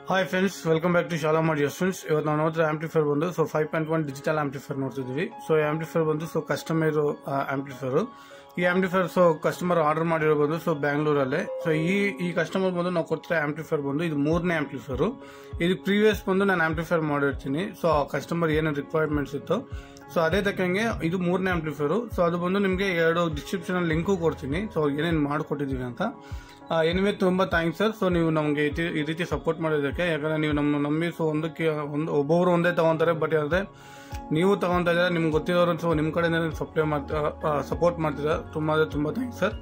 Hi friends welcome back to ಶಾಲಾ ಮಾಡಿ friends ಇವತ್ತು ನಾವು ನೋಡಿದ್ರೆ ಆಂಪ್ಲಿಫೈರ್ ಬಂದು so five point one digital amplifier ನೋಡ್ತಿದ್ವಿ ಸೊ ಈ ಆಂಪ್ಲಿಫೈರ್ ಬಂದು ಸೊ ಕಸ್ಟಮರ್ ಆಂಪ್ಲಿಫೈರ್ ಈ ಆಂಪ್ಲಿಫೈರ್ ಸೊ ಕಸ್ಟಮರ್ ಆರ್ಡರ್ ಮಾಡಿರೋ ಬಂದು ಸೊ ಬ್ಯಾಂಗ್ಳೂರಲ್ಲೇ ಸೊ ಈ ಈ ಕಸ್ಟಮರ್ ಬಂದು ನಾವು ಕೊಡ್ತಿರೋ ಆಂಪ್ಲಿಫೈರ್ ಬಂದು ಇದು ಮೂರನೇ ಆಂಪ್ಲಿಫೈರ್ ಇದು ಪ್ರೀವಿಯಸ್ ಬಂದು ನಾನು ಆಂಪ್ಲಿಫೈರ್ ಮಾಡಿರ್ತೀನಿ ಸೊ ಆ ಕಸ್ಟಮರ್ ಏನು ರಿಕ್ವೈರ್ಮೆಂಟ್ಸ್ ಇತ್ತು ಸೊ ಅದೇ ತಕ್ಕಂಗೆ ಇದು ಮೂರನೇ ಆಂಪ್ಲಿಫೈರ್ ಸೊ ಅದು ಬಂದು ನಿಮಗೆ ಎರಡು ಡಿಸ್ಕ್ರಿಪ್ಷನ್ ಅಲ್ಲಿ ಲಿಂಕು ಕೊಡ್ತೀನಿ ಸೊ ಏನೇನು ಮಾಡಿಕೊಟ್ಟಿದ್ದೀವಿ ಅಂತ ಎನಿವೆ ತುಂಬಾ ಥ್ಯಾಂಕ್ಸ್ ಸರ್ ಸೊ ನೀವು ನಮಗೆ ಈ ರೀತಿ ಸಪೋರ್ಟ್ ಮಾಡೋದಕ್ಕೆ ಯಾಕಂದ್ರೆ ನೀವು ನಮ್ಮ ನಂಬಿ ಸೊ ಒಂದಕ್ಕೆ ಒಂದು ಒಬ್ಬೊಬ್ರು ಒಂದೇ ತಗೊಂತಾರೆ ಬಟ್ ಆದರೆ ನೀವು ತಗೊಂತಾ ಇದ್ದಾರೆ ನಿಮ್ಗೆ ಗೊತ್ತಿರೋರು ಸೊ ನಿಮ್ಮ ಕಡೆಯಿಂದ ಸಪ್ಲೈ ಮಾಡ್ತಾ ಸಪೋರ್ಟ್ ಮಾಡ್ತೀರಾ ತುಂಬ ಅಂದರೆ ತುಂಬ ಥ್ಯಾಂಕ್ಸ್ ಸರ್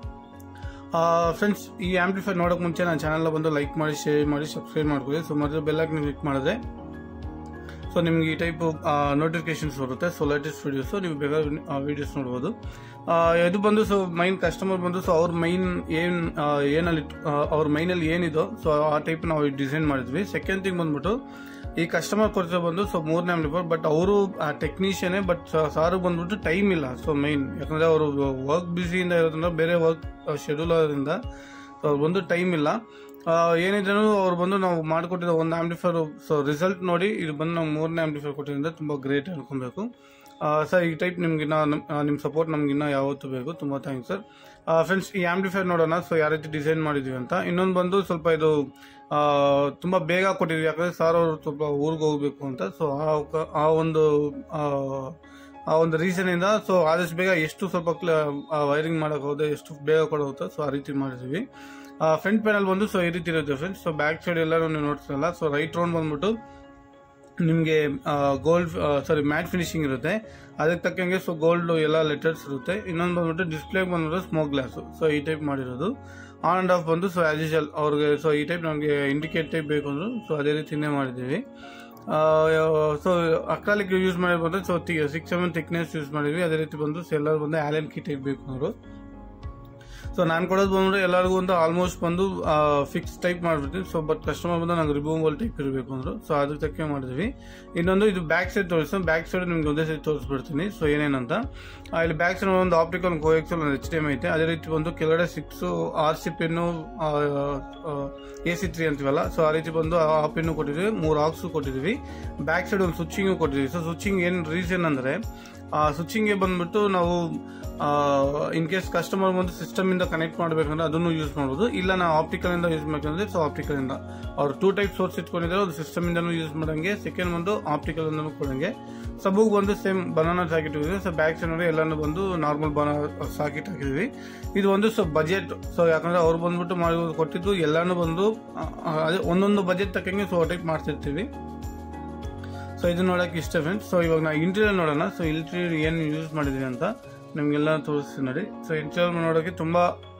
ಫ್ರೆಂಡ್ಸ್ ಈ ಆಂಪ್ಲಿಫೈರ್ ನೋಡೋಕೆ ಮುಂಚೆ ನನ್ನ ಚಾನಲ್ ಬಂದು ಲೈಕ್ ಮಾಡಿ ಶೇರ್ ಮಾಡಿ ಸಬ್ಸ್ಕ್ರೈಬ್ ಮಾಡ್ಕೊಳ್ಳಿ ಸೊ ಮೊದಲು ಬೆಲ್ಲಕ್ಕೆ ನೀವು ಕ್ಲಿಕ್ ಮಾಡಿದ್ರೆ ಸೊ ನಿಮ್ಗೆ ಈ ಟೈಪ್ ನೋಟಿಫಿಕೇಶನ್ಸ್ ಬರುತ್ತೆ ಸೊ ಲೇಟೆಸ್ಟ್ ವಿಡಿಯೋಸ್ ನೀವು ಬೇಗ ವಿಡಿಯೋಸ್ ನೋಡ್ಬೋದು ಆ, ಇದು ಬಂದು ಸೊ ಮೈನ್ ಕಸ್ಟಮರ್ ಬಂದು ಸೊ ಅವ್ರ ಮೈನ್ ಏನ್ ಆ, ಏನಲ್ಲಿ ಆ, ಅವ್ರ ಮೈನಲ್ಲಿ ಏನಿದೋ ಸೊ ಆ ಟೈಪ್ ನಾವು ಡಿಸೈನ್ ಮಾಡಿದ್ವಿ ಸೆಕೆಂಡ್ ಥಿಂಗ್ ಬಂದ್ಬಿಟ್ಟು ಈ ಕಸ್ಟಮರ್ ಕೊಡ್ತಾ ಬಂದು ಸೊ ಮೂರನೇ ಆಂಪ್ಲಿಫೈರ್ ಬಟ್ ಅವರು ಟೆಕ್ನಿಷಿಯನೇ ಬಟ್ ಸಾರ್ ಬಂದ್ಬಿಟ್ಟು ಟೈಮ್ ಇಲ್ಲ ಸೊ ಮೈನ್ ಯಾಕಂದ್ರೆ ಅವರು ವರ್ಕ್ ಬ್ಯುಸಿಯಿಂದ ಇರೋದ್ರಿಂದ ಬೇರೆ ವರ್ಕ್ ಶೆಡ್ಯೂಲ್ ಆಗೋದ್ರಿಂದ ಸೊ ಅವ್ರು ಬಂದು ಟೈಮ್ ಇಲ್ಲ ಆ, ಏನಿದ್ರು ಅವ್ರು ಬಂದು ನಾವು ಮಾಡಿಕೊಟ್ಟಿರೋ ಒಂದು ಆಂಪ್ಲಿಫೈರ್ ಸೊ ರಿಸಲ್ಟ್ ನೋಡಿ ಇದು ಬಂದು ನಾವು ಮೂರನೇ ಆಂಪ್ಲಿಫೈರ್ ಕೊಟ್ಟಿದ್ದರಿಂದ ತುಂಬ ಗ್ರೇಟ್ ಅನ್ಕೊಬೇಕು ಸರ್ ಈ ಟೈಪ್ ನಿಮ್ಗೆ ನಿಮ್ಮ ಸಪೋರ್ಟ್ ನಮ್ಗೆ ಇನ್ನೂ ಯಾವತ್ತೂ ಬೇಕು ತುಂಬ ಥ್ಯಾಂಕ್ಸ್ ಸರ್ ಫ್ರೆಂಡ್ಸ್ ಈ ಆಂಪ್ಲಿಫೈರ್ ನೋಡೋಣ ಸೊ ಯಾವ ರೀತಿ ಡಿಸೈನ್ ಮಾಡಿದ್ವಿ ಅಂತ ಇನ್ನೊಂದು ಬಂದು ಸ್ವಲ್ಪ ಇದು ಆ, ತುಂಬ ಬೇಗ ಕೊಟ್ಟಿದ್ವಿ ಯಾಕಂದ್ರೆ ಸರ್ ಅವರು ಸ್ವಲ್ಪ ಊರಿಗೆ ಹೋಗ್ಬೇಕು ಅಂತ ಸೊ ಆ ಅವಕ- ಆ ಒಂದು ಆ, ಆ ಒಂದು ರೀಸನ್ ಇಂದ ಸೊ ಆದಷ್ಟು ಬೇಗ ಎಷ್ಟು ಸ್ವಲ್ಪ ವೈರಿಂಗ್ ಮಾಡಕ್ ಹೋದೆ ಎಷ್ಟು ಬೇಗ ಕೊಡೋಗುತ್ತೆ ಸೊ ಆ ರೀತಿ ಮಾಡಿದ್ವಿ ಫ್ರಂಟ್ ಪ್ಯಾನಲ್ ಬಂದು ಸೊ ಈ ರೀತಿ ಇರುತ್ತೆ ಫ್ರೆಂಡ್ಸ್ ಸೊ ಬ್ಯಾಕ್ ಸೈಡ್ ಎಲ್ಲ ನೀವು ನೋಡ್ತಿರಲ್ಲ ಸೊ ರೈಟ್ ರೌಂಡ್ ಬಂದ್ಬಿಟ್ಟು ನಿಮಗೆ ಗೋಲ್ಡ್ ಸಾರಿ ಮ್ಯಾಟ್ ಫಿನಿಶಿಂಗ್ ಇರುತ್ತೆ ಅದಕ್ಕೆ ತಕ್ಕಂಗೆ ಸೊ ಗೋಲ್ಡ್ ಎಲ್ಲ ಲೆಟರ್ಸ್ ಇರುತ್ತೆ ಇನ್ನೊಂದು ಬಂದ್ಬಿಟ್ಟು ಡಿಸ್ಪ್ಲೇ ಬಂದ್ಬಿಟ್ಟು ಸ್ಮೋಕ್ ಗ್ಲಾಸ್ ಸೊ ಈ ಟೈಪ್ ಮಾಡಿರೋದು ಆನ್ ಅಂಡ್ ಆಫ್ ಬಂದು ಸೊ ಆಸ್ ಯೂಶಲ್ ಅವ್ರಿಗೆ ಸೊ ಈ ಟೈಪ್ ನಮಗೆ ಇಂಡಿಕೇಟ್ ಟೈಪ್ ಬೇಕು ಅಂದ್ರು ಸೊ ಅದೇ ರೀತಿನೇ ಮಾಡಿದ್ದೀವಿ ಸೊ ಅಕ್ರಾಲಿಕ್ ಯೂಸ್ ಮಾಡಿ ಬಂದ್ರೆ so six seven thickness use ಮಾಡಿದ್ವಿ ಅದೇ ರೀತಿ ಬಂದು ಸೊ ಎಲ್ಲರೂ ಬಂದು ಆ್ಯಲನ್ ಕಿ ಟೈಪ್ ಬೇಕು ಅವರು ಸೊ ನಾನು ಕೊಡೋದು ಬಂದ್ಬಿಟ್ಟು ಎಲ್ಲರಿಗೂ ಒಂದು ಆಲ್ಮೋಸ್ಟ್ ಬಂದು ಫಿಕ್ಸ್ ಟೈಪ್ ಮಾಡ್ಬಿಡ್ತೀವಿ ಸೊ ಬಟ್ ಕಸ್ಟಮರ್ ಬಂದು ನಂಗೆ ರಿಮೂವಲ್ ಟೈಪ್ ಇರಬೇಕು ಅಂದ್ರು ಸೊ ಅದಕ್ಕೆ ತಕ್ಕ ಮಾಡಿದ್ವಿ ಇನ್ನೊಂದು ಇದು ಬ್ಯಾಕ್ ಸೈಡ್ ತೋರಿಸ್ತೀನಿ ಬ್ಯಾಕ್ ಸೈಡ್ ನಿಮ್ಗೆ ಒಂದೇ ಸೈಡ್ ತೋರಿಸ್ಬಿಡ್ತೀನಿ ಸೊ ಏನೇನಂತ ಆ, ಇಲ್ಲಿ ಬ್ಯಾಕ್ ಸೈಡ್ ಒಂದು ಆಪ್ಟಿಕಲ್ ಕೋಎಕ್ಸಲ್ ಒಂದು ಎಚ್ ಡಿ ಎಮ್ ಐತೆ ಅದೇ ರೀತಿ ಒಂದು ಕೆಳಗಡೆ six R C pin A C three ಅಂತೀವಲ್ಲ ಸೊ ಆ ರೀತಿ ಬಂದು ಆ ಪಿನ್ನು ಕೊಟ್ಟಿದ್ವಿ ಮೂರು ಆಕ್ಸು ಕೊಟ್ಟಿದ್ವಿ ಬ್ಯಾಕ್ ಸೈಡ್ ಒಂದು ಸ್ವಿಚಿಂಗು ಕೊಟ್ಟಿದ್ವಿ ಸೊ ಸ್ವಿಚಿಂಗ್ ಏನು ರೀಸನ್ ಅಂದ್ರೆ ಆ ಸ್ವಿಚಿಂಗ್ಗೆ ಬಂದ್ಬಿಟ್ಟು ನಾವು ಇನ್ ಕೇಸ್ ಕಸ್ಟಮರ್ ಒಂದು ಸಿಸ್ಟಮ್ ಇಂದ ಕನೆಕ್ಟ್ ಮಾಡ್ಬೇಕಂದ್ರೆ ಅದನ್ನು ಯೂಸ್ ಮಾಡ್ಬೋದು ಇಲ್ಲ ನಾವು ಆಪ್ಟಿಕಲ್ ಇಂದ ಯೂಸ್ ಬೇಕಂದ್ರೆ ಸೊ ಆಪ್ಟಿಕಲ್ ಇಂದ ಅವ್ರು ಟೂ ಟೈಪ್ ಸೋರ್ಸ್ ಇಟ್ಕೊಂಡಿದ್ದಾರೆ ಒಂದು ಸಿಸ್ಟಮ್ ಇಂದನೂ ಯೂಸ್ ಮಾಡಂಗೆ ಸೆಕೆಂಡ್ ಒಂದು ಆಪ್ಟಿಕಲ್ ಇಂದನೂ ಕೊಡಂಗೆ ಸಬೂಗ್ ಬಂದು ಸೇಮ್ ಬನಾನಾ ಸಾಕೆಟ್ ಇದೆ ಸೊ ಬ್ಯಾಕ್ ಸೈಡ್ ನೋಡಿ ಎಲ್ಲಾನು ಬಂದು ನಾರ್ಮಲ್ ಬನ ಸಾಕೆಟ್ ಹಾಕಿದ್ವಿ ಇದು ಒಂದು ಸೊ ಬಜೆಟ್ ಸೊ ಯಾಕಂದ್ರೆ ಅವ್ರು ಬಂದ್ಬಿಟ್ಟು ಮಾಡಿ ಕೊಟ್ಟಿದ್ದು ಎಲ್ಲಾನು ಬಂದು ಆ, ಆ, ಅದೇ ಒಂದೊಂದು ಬಜೆಟ್ ತಕ್ಕಂಗೆ ಸೊ ಟೈಪ್ ಮಾಡ್ತಿರ್ತೀವಿ ಸೊ ಇದು ನೋಡಕ್ಕೆ ಇಷ್ಟ ಫ್ರೆಂಡ್ಸ್ ಸೊ ಇವಾಗ ನಾವು ಇಂಟೀರಿಯರ್ ನೋಡೋಣ ಸೊ ಇಂಟೀರಿಯರ್ ಏನು ಯೂಸ್ ಮಾಡಿದೀವಿ ಅಂತ ನಿಮಗೆಲ್ಲ ತೋರಿಸ್ತೀನಿ ನೋಡಿ ಸೊ ಇಂಟೀರಿಯರ್ ನೋಡೋಕೆ ತುಂಬ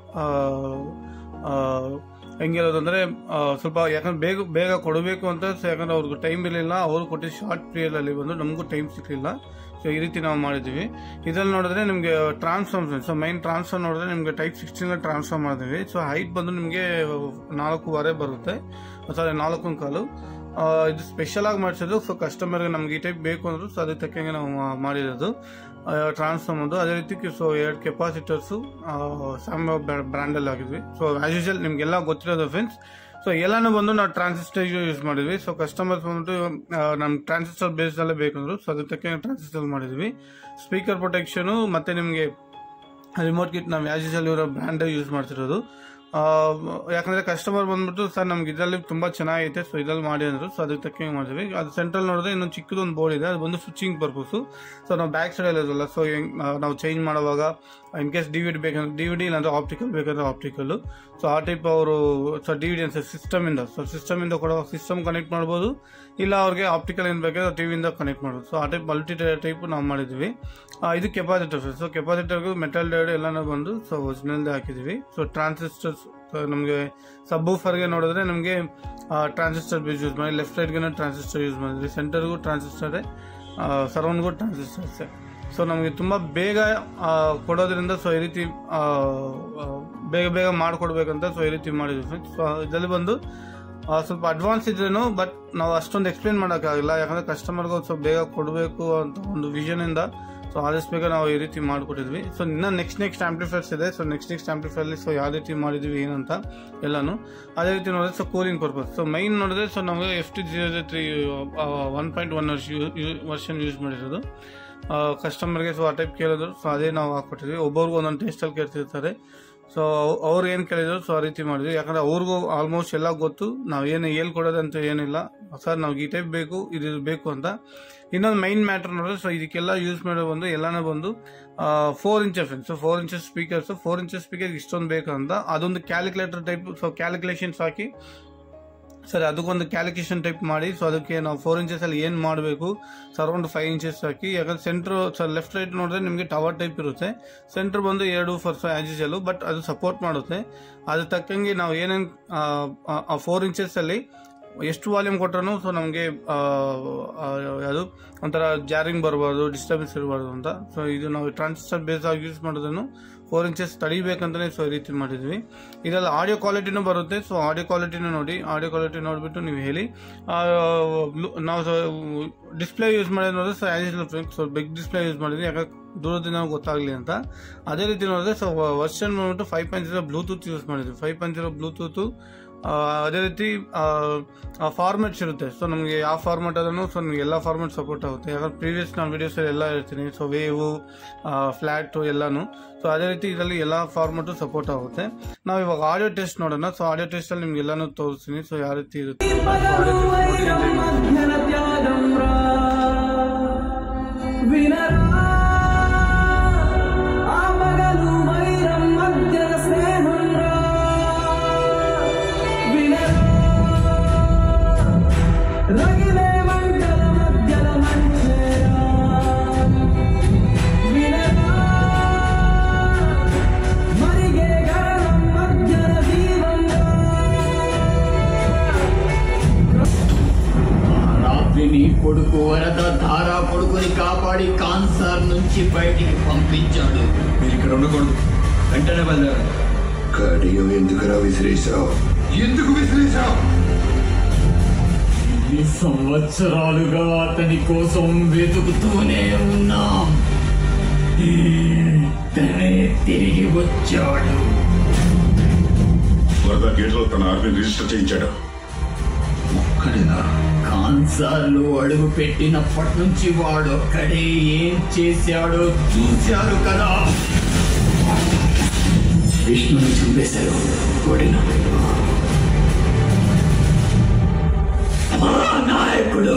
ಹೆಂಗಿರೋದು ಅಂದರೆ ಸ್ವಲ್ಪ ಯಾಕಂದ್ರೆ ಬೇಗ ಬೇಗ ಕೊಡಬೇಕು ಅಂತ ಸೊ ಯಾಕಂದ್ರೆ ಅವ್ರಿಗೆ ಟೈಮ್ ಇರಲಿಲ್ಲ ಅವರು ಕೊಟ್ಟಿದ್ದು ಶಾರ್ಟ್ ಪೀರಿಯಡಲ್ಲಿ ಬಂದು ನಮಗೂ ಟೈಮ್ ಸಿಕ್ಕಲಿಲ್ಲ ಸೊ ಈ ರೀತಿ ನಾವು ಮಾಡಿದ್ದೀವಿ ಇದರಲ್ಲಿ ನೋಡಿದ್ರೆ ನಿಮಗೆ ಟ್ರಾನ್ಸ್ಫಾರ್ಮ್ ಸೊ ಮೈನ್ ಟ್ರಾನ್ಸ್ಫರ್ ನೋಡಿದ್ರೆ ನಿಮಗೆ ಟೈಪ್ ಸಿಕ್ಸ್ಟೀನ್ ಟ್ರಾನ್ಸ್ಫರ್ ಮಾಡಿದ್ವಿ ಸೊ ಹೈಟ್ ಬಂದು ನಿಮಗೆ ನಾಲ್ಕೂವರೆ ಬರುತ್ತೆ ಸಾರಿ ನಾಲ್ಕು ಕಾಲು ಆ, ಇದು ಸ್ಪೆಷಲ್ ಆಗಿ ಮಾಡಿಸೋದು ಸೊ ಕಸ್ಟಮರ್ಗೆ ನಮ್ಗೆ ಈ ಟೈಪ್ ಬೇಕು ಅಂದ್ರು ಸೊ ಅದಕ್ಕೆ ತಕ್ಕಂಗೆ ನಾವು ಮಾ- ಮಾಡಿರೋದು ಟ್ರಾನ್ಸ್ಫಾರ್ಮ್ ಒಂದು ಅದೇ ರೀತಿ ಸೊ ಎರಡು ಕೆಪಾಸಿಟರ್ಸು ಸ್ಯಾಮ್ ಬ್ರ್ಯಾಂಡಲ್ಲಿ ಆಗಿದ್ವಿ ಸೊ ಆಸ್ ಯೂಶಲ್ ನಿಮ್ಗೆಲ್ಲ ಗೊತ್ತಿರೋದು ಫ್ರೆಂಡ್ಸ್ ಸೊ ಎಲ್ಲಾನು ಬಂದು ನಾವು ಟ್ರಾನ್ಸಿಸ್ಟರ್ ಯೂಸ್ ಮಾಡಿದ್ವಿ ಸೊ ಕಸ್ಟಮರ್ಸ್ ಬಂದ್ಬಿಟ್ಟು ಆ, ನಮ್ ಟ್ರಾನ್ಸಿಸ್ಟರ್ ಬೇಸ್ ಅಲ್ಲೇ ಬೇಕಂದ್ರು ಸೊ ಅದಕ್ಕೆ ತಕ್ಕಂಗೆ ಟ್ರಾನ್ಸಿಸ್ಟರ್ ಮಾಡಿದ್ವಿ ಸ್ಪೀಕರ್ ಪ್ರೊಟೆಕ್ಷನು ಮತ್ತೆ ನಿಮಗೆ ರಿಮೋಟ್ ಕಿಟ್ ನಾವು ಆಸ್ ಯೂಶಲ್ ಇವರ ಬ್ರ್ಯಾಂಡ್ ಯೂಸ್ ಮಾಡ್ತಿರೋದು ಆ, ಯಾಕಂದ್ರೆ ಕಸ್ಟಮರ್ ಬಂದ್ಬಿಟ್ಟು ಸರ್ ನಮ್ಗೆ ಇದರಲ್ಲಿ ತುಂಬಾ ಚೆನ್ನಾಗೈತೆ ಸೊ ಇದ್ರಲ್ಲಿ ಮಾಡಿ ಅಂದ್ರು ಸೊ ಅದಕ್ಕೆ ತಕ್ಕಂಗೆ ಮಾಡಿದ್ವಿ ಅದು ಸೆಂಟ್ರಲ್ ನೋಡಿದ್ರೆ ಇನ್ನೊಂದು ಚಿಕ್ಕದೊಂದು ಒಂದು ಬೋರ್ಡ್ ಇದೆ ಅದು ಬಂದು ಸ್ವಿಚಿಂಗ್ ಪರ್ಪಸ್ ಸೊ ನಾವು ಬ್ಯಾಕ್ ಸೈಡ್ ಇರೋದಲ್ಲ ಸೊ ನಾವು ಚೇಂಜ್ ಮಾಡುವಾಗ in case D V D ಬೇಕಂದ್ರೆ ಡಿ ವಿ ಡಿ ಇಲ್ಲಾಂದ್ರೆ ಆಪ್ಟಿಕಲ್ ಬೇಕಂದ್ರೆ ಆಪ್ಟಿಕಲ್ ಸೊ ಆ ಟೈಪ್ ಅವರು ಸೊ ಡಿ ವಿ ಡಿ ಅಂತ ಸಿಸ್ಟಮ್ ಇಂದ ಸೊ ಸಿಸ್ಟಮ್ ಇಂದ ಕೊಡೋ ಸಿಸ್ಟಮ್ ಕನೆಕ್ಟ್ ಮಾಡ್ಬೋದು ಇಲ್ಲ ಅವ್ರಿಗೆ ಆಪ್ಟಿಕಲ್ ಏನ್ ಬೇಕಾದ್ರೆ ಟಿವಿಯಿಂದ ಕನೆಕ್ಟ್ ಮಾಡೋದು ಸೊ ಆ ಟೈಪ್ ಮಲ್ಟಿ ಟೈಪ್ ನಾವು ಮಾಡಿದ್ವಿ ಆ, ಇದು ಕೆಪಾಸಿಟರ್ ಸೊ ಕೆಪಾಸಿಟರ್ಗೂ ಮೆಟಲ್ ಡೈಡ್ ಎಲ್ಲಾನು ಬಂದು ಸೊ ಒರಿಜಿನಲ್ ಹಾಕಿದೀವಿ ಸೊ ಟ್ರಾನ್ಸಿಸ್ಟರ್ಸ್ ನಮಗೆ ಸಬ್ಬೂಫರ್ಗೆ ನೋಡಿದ್ರೆ ನಮಗೆ ಟ್ರಾನ್ಸಿಸ್ಟರ್ ಬೇಸ್ ಯೂಸ್ ಮಾಡಿ ಲೆಫ್ಟ್ ಸೈಡ್ಗೆ ಟ್ರಾನ್ಸಿಸ್ಟರ್ ಯೂಸ್ ಮಾಡಿದ್ವಿ ಸೆಂಟರ್ಗೂ ಟ್ರಾನ್ಸಿಸ್ಟರ್ ಸರೌಂಡ್ಗೂ ಟ್ರಾನ್ಸಿಸ್ಟರ್ಸ್ ಸೊ ನಮಗೆ ತುಂಬ ಬೇಗ ಆ, ಕೊಡೋದ್ರಿಂದ ಸೊ ಈ ರೀತಿ ಆ, ಆ, ಬೇಗ ಬೇಗ ಮಾಡಿಕೊಡ್ಬೇಕಂತ ಸೊ ಈ ರೀತಿ ಮಾಡಿದ್ವಿ ಸೊ ಇದರಲ್ಲಿ ಬಂದು ಆ, ಸ್ವಲ್ಪ ಅಡ್ವಾನ್ಸ್ ಇದ್ರೇನು ಬಟ್ ನಾವು ಅಷ್ಟೊಂದು ಎಕ್ಸ್ಪ್ಲೇನ್ ಮಾಡೋಕ್ಕಾಗಿಲ್ಲ ಯಾಕಂದ್ರೆ ಕಸ್ಟಮರ್ಗೆ ಸ್ವಲ್ಪ ಬೇಗ ಕೊಡಬೇಕು ಅಂತ ಒಂದು ವಿಷನ್ ಇಂದ ಸೊ ಆದಷ್ಟು ಬೇಗ ನಾವು ಈ ರೀತಿ ಮಾಡಿಕೊಟ್ಟಿದ್ವಿ ಸೊ ಇನ್ನು ನೆಕ್ಸ್ಟ್ ನೆಕ್ಸ್ಟ್ ಆಂಪ್ಲಿಫೈರ್ಸ್ ಇದೆ ಸೊ ನೆಕ್ಸ್ಟ್ ನೆಕ್ಸ್ಟ್ ಆಂಪ್ಲಿಫೈರ್ಲಿ ಸೊ ಯಾವ ರೀತಿ ಮಾಡಿದ್ವಿ ಏನಂತ ಎಲ್ಲಾನು ಅದೇ ರೀತಿ ನೋಡಿದ್ರೆ so cooling purpose so main ನೋಡಿದ್ರೆ ಸೊ ನಾವು F T zero three one point one version use ಮಾಡಿರೋದು ಕಸ್ಟಮರ್ಗೆ ಸೊ ಆ ಟೈಪ್ ಕೇಳಿದ್ರು ಸೊ ಅದೇ ನಾವು ಹಾಕ್ಕೊಟ್ಟಿದ್ವಿ ಒಬ್ಬೊಬ್ರಿಗೆ ಒಂದೊಂದು ಟೇಸ್ಟಲ್ಲಿ ಕೇಳ್ತಿರ್ತಾರೆ ಸೊ ಅವ್ರು ಏನು ಕೇಳಿದ್ರು ಸೊ ಆ ರೀತಿ ಮಾಡಿದ್ವಿ ಯಾಕಂದ್ರೆ ಅವ್ರಿಗೂ ಆಲ್ಮೋಸ್ಟ್ ಎಲ್ಲ ಗೊತ್ತು ನಾವು ಏನು ಹೇಳ್ಕೊಡೋದಂತ ಏನಿಲ್ಲ ಸರ್ ನಾವು ಈ ಟೈಪ್ ಬೇಕು ಇದು ಬೇಕು ಅಂತ ಇನ್ನೊಂದು ಮೈನ್ ಮ್ಯಾಟ್ರ್ ನೋಡಿದ್ರೆ ಸೊ ಇದಕ್ಕೆಲ್ಲ ಯೂಸ್ ಮಾಡೋ ಬಂದು ಎಲ್ಲಾನು ಬಂದು four inches so four inches speakers four inches speaker ಇಷ್ಟೊಂದು ಬೇಕಂತ ಅದೊಂದು ಕ್ಯಾಲ್ಕುಲೇಟರ್ ಟೈಪ್ ಸೊ ಕ್ಯಾಲ್ಕುಲೇಷನ್ಸ್ ಹಾಕಿ ಸರಿ ಅದಕ್ಕೊಂದು ಕ್ಯಾಲ್ಕುಲೇಷನ್ ಟೈಪ್ ಮಾಡಿ ಸೊ ಅದಕ್ಕೆ ನಾವು ಫೋರ್ ಇಂಚಸ್ ಅಲ್ಲಿ ಏನು ಮಾಡಬೇಕು ಸೊ ಅರೌಂಡ್ ಫೈವ್ ಇಂಚಸ್ ಹಾಕಿ ಯಾಕಂದ್ರೆ ಸೆಂಟ್ರ್ ಸರ್ ಲೆಫ್ಟ್ ರೈಟ್ ನೋಡಿದ್ರೆ ನಿಮಗೆ ಟವರ್ ಟೈಪ್ ಇರುತ್ತೆ ಸೆಂಟ್ರ್ ಬಂದು ಎರಡು ಫೋರ್ ಫೈವ್ ಆ್ಯಜಿಸಲ್ಲು ಬಟ್ ಅದು ಸಪೋರ್ಟ್ ಮಾಡುತ್ತೆ ಅದ್ರ ತಕ್ಕಂಗೆ ನಾವು ಏನೇನು ಆ ಫೋರ್ ಇಂಚಸ್ ಅಲ್ಲಿ ಎಷ್ಟು ವಾಲ್ಯೂಮ್ ಕೊಟ್ಟರು ಸೊ ನಮಗೆ ಯಾವುದು ಒಂಥರ ಜಾರಿಂಗ್ ಬರಬಾರ್ದು ಡಿಸ್ಟರ್ಬೆನ್ಸ್ ಇರಬಾರ್ದು ಅಂತ ಸೊ ಇದು ನಾವು ಟ್ರಾನ್ಸಿಸ್ಟರ್ ಬೇಸ್ ಆಗಿ ಯೂಸ್ ಮಾಡೋದನ್ನು ಫೋರ್ ಇಂಚಸ್ ತಡಿಬೇಕಂತಲೇ ಸೊ ಈ ರೀತಿ ಮಾಡಿದ್ವಿ ಇದರಲ್ಲಿ ಆಡಿಯೋ ಕ್ವಾಲಿಟಿನೂ ಬರುತ್ತೆ ಸೊ ಆಡಿಯೋ ಕ್ವಾಲಿಟಿನೂ ನೋಡಿ ಆಡಿಯೋ ಕ್ವಾಲಿಟಿ ನೋಡಿಬಿಟ್ಟು ನೀವು ಹೇಳಿ ಆ, ಬ್ಲು- ನಾವು ಡಿಸ್ಪ್ಲೇ ಯೂಸ್ ಮಾಡಿದ್ರೆ ನೋಡಿದ್ರೆ so as so big display use ಮಾಡಿದ್ವಿ ಯಾಕಂದ್ರೆ ದೂರದಿಂದ ನಮ್ಗೆ ಗೊತ್ತಾಗಲಿ ಅಂತ ಅದೇ ರೀತಿ ನೋಡಿದ್ರೆ ಸೊ ವರ್ಷನ್ ಬಂದ್ಬಿಟ್ಟು five point zero bluetooth use ಮಾಡಿದ್ವಿ ಫೈವ್ ಪಾಯಿಂಟ್ ಜೀರೋ ಬ್ಲೂಟೂತು ಅದೇ ರೀತಿ ಫಾರ್ಮೆಟ್ಸ್ ಇರುತ್ತೆ ಸೊ ನಮಗೆ ಯಾವ ಫಾರ್ಮೆಟ್ ಅದನ್ನು ಸೊ ನಮಗೆ ಎಲ್ಲ ಫಾರ್ಮೆಟ್ ಸಪೋರ್ಟ್ ಆಗುತ್ತೆ ಯಾಕಂದ್ರೆ ಪ್ರೀವಿಯಸ್ ನಾನು ವಿಡಿಯೋಸಲ್ಲಿ ಎಲ್ಲ ಇರ್ತೀನಿ ಸೊ ವೇವು ಫ್ಲ್ಯಾಟು ಎಲ್ಲಾನು ಸೊ ಅದೇ ರೀತಿ ಇದರಲ್ಲಿ ಎಲ್ಲ ಫಾರ್ಮೆಟು ಸಪೋರ್ಟ್ ಆಗುತ್ತೆ ನಾವು ಇವಾಗ ಆಡಿಯೋ ಟೆಸ್ಟ್ ನೋಡೋಣ ಸೊ ಆಡಿಯೋ ಟೆಸ್ಟಲ್ಲಿ ನಿಮ್ಗೆ ಎಲ್ಲಾನು ತೋರಿಸ್ತೀನಿ ಸೊ ಯಾವ ರೀತಿ ಇರುತ್ತೆ రగిలే మంటల మధ్యల మంచేరా వినరా మరిగే గగనం మధ్యల దీవం రాత్రిని కొడుకు వరద ధార కొడుకుని కాపాడి కాన్సర్ నుంచి బయటికి పంపించాడు మీరు ఇక్కడ ఉండకూడదు వెంటనే బయలుదేరండి కడియం ఎందుకురా విసిరేసావు ఎందుకు విసిరేశావు ఈ సంవత్సరాలుగా అతని కోసం వెతుకుతూనే ఉన్నాం ఈ తనే తిరిగి వచ్చాడు వరద గేట్లో తన ఆర్మీ రిజిస్టర్ చేయించాడు ఒక్కడేనా కాన్సార్లు అడుగు పెట్టినప్పటి నుంచి వాడు ఒక్కడే ఏం చేశాడో చూశారు కదా విష్ణుని చంపేశారు ఓడిన మా నాయకుడు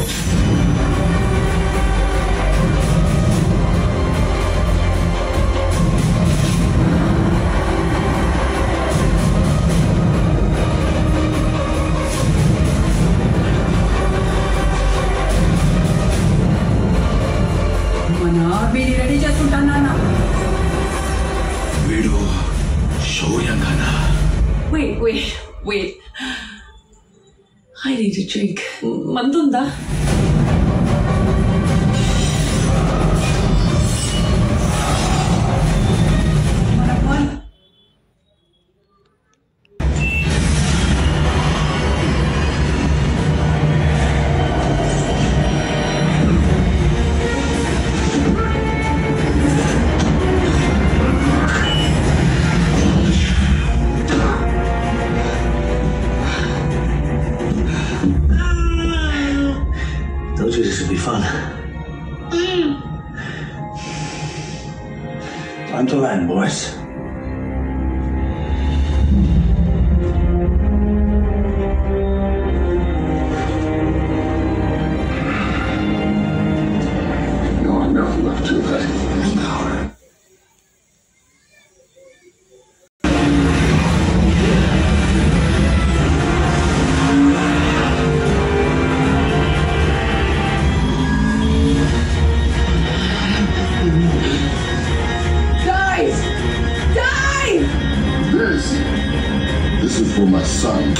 మన ఆర్మీని రెడీ చేసుకుంటాను నాన్న వీడు శౌర్యంగానా Wait, wait, wait. I need a drink. మందుందా మన Paul Told you this would be fun. Time to land, boys. No, enough left to that. Guys! Guys! This, this is for my son.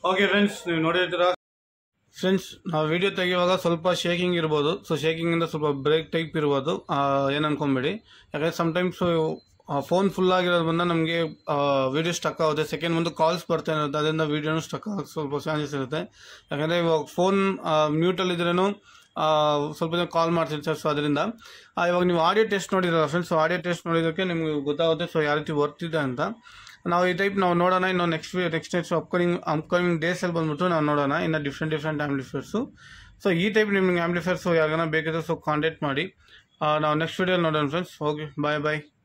Okay friends ನೀವು ನೋಡಿರ್ತೀರಾ friends ನಾವು video ತೆಗೆಯುವಾಗ ಸ್ವಲ್ಪ shaking ಇರ್ಬೋದು so ಶೇಕಿಂಗಿಂದ ಸ್ವಲ್ಪ break type ಇರ್ಬೋದು ಏನು ಅನ್ಕೊಂಬೇಡಿ ಯಾಕಂದರೆ ಸಮ್ಟೈಮ್ಸ್ ಫೋನ್ ಫುಲ್ ಆಗಿರೋದ್ರಿಂದ ನಮಗೆ ವಿಡಿಯೋ ಸ್ಟಕ್ ಆಗುತ್ತೆ ಸೆಕೆಂಡ್ ಒಂದು ಕಾಲ್ಸ್ ಬರ್ತಾ ಇರುತ್ತೆ ಅದರಿಂದ ವಿಡಿಯೋನು ಸ್ಟಕ್ ಆಗೋಕ್ಕೆ ಸ್ವಲ್ಪ ಚಾನ್ಸಸ್ ಇರುತ್ತೆ ಯಾಕಂದರೆ ಇವಾಗ ಫೋನ್ ಮ್ಯೂಟಲ್ಲಿದ್ರೂ ಸ್ವಲ್ಪ ಜನ ಕಾಲ್ ಮಾಡ್ತಿರ್ತಾರೆ ಸೊ ಅದರಿಂದ ಆ, ಇವಾಗ ನೀವು ಆಡಿಯೋ ಟೆಸ್ಟ್ ನೋಡಿರಲ್ಲ ಫ್ರೆಂಡ್ಸ್ ಆಡಿಯೋ ಟೆಸ್ಟ್ ನೋಡಿದ್ದಕ್ಕೆ ನಿಮ್ಗೆ ಗೊತ್ತಾಗುತ್ತೆ ಸೊ ಯಾವ ರೀತಿ ವರ್ತ್ ಇದೆ ಅಂತ ನಾವು ಈ ಟೈಪ್ ನಾವು ನೋಡೋಣ ಇನ್ನು next next next upcoming upcoming ಡೇಸಲ್ಲಿ ಬಂದ್ಬಿಟ್ಟು ನಾವು ನೋಡೋಣ ಇನ್ನು ಡಿಫ್ರೆಂಟ್ ಡಿಫ್ರೆಂಟ್ ಆ್ಯಂಪ್ಲಿಫೈರ್ಸು ಸೊ ಈ ಟೈಪ್ ನಿಮ್ಗೆ ಆ್ಯಂಪ್ಲಿಫೈರ್ಸು ಯಾರಿಗಾನ ಬೇಕಿದ್ರೆ ಸೊ ಕಾಂಟ್ಯಾಕ್ಟ್ ಮಾಡಿ ಆ, ನಾವು ನೆಕ್ಸ್ಟ್ ವೀಡಿಯೋ ನೋಡೋಣ ಫ್ರೆಂಡ್ಸ್ ಓಕೆ ಬಾಯ್ ಬಾಯ್